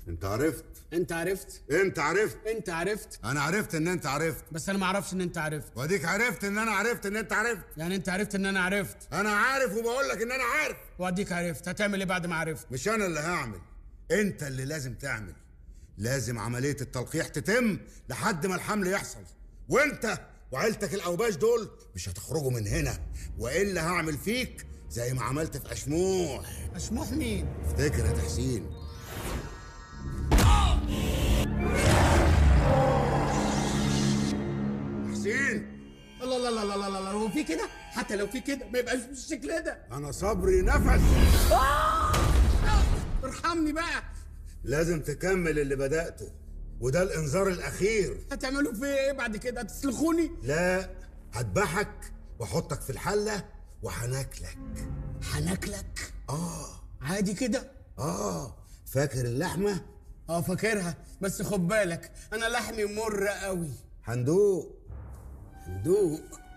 انت عرفت انت عرفت انت عرفت انت عرفت انا عرفت ان انت عرفت بس انا ما اعرفش ان انت عرفت واديك عرفت ان انا عرفت ان انت عرفت يعني انت عرفت ان انا عرفت انا عارف وبقول لك ان انا عارف واديك عرفت هتعمل ايه بعد ما عرفت مش انا اللي هعمل انت اللي لازم تعمل لازم عملية التلقيح تتم لحد ما الحمل يحصل وانت وعيلتك الاوباش دول مش هتخرجوا من هنا والا هعمل فيك زي ما عملت في اشموح اشموح مين افتكر يا تحسين تحسين الله الله الله الله الله هو في كده حتى لو في كده ما يبقاش بالشكل ده انا صبري نفس ارحمني بقى لازم تكمل اللي بدأته وده الانذار الاخير هتعملوا فيا ايه بعد كده هتسلخوني لا هذبحك واحطك في الحله وهناكلك هناكلك اه عادي كده اه فاكر اللحمه اه فاكرها بس خد بالك انا لحمي مر قوي هندوق دوق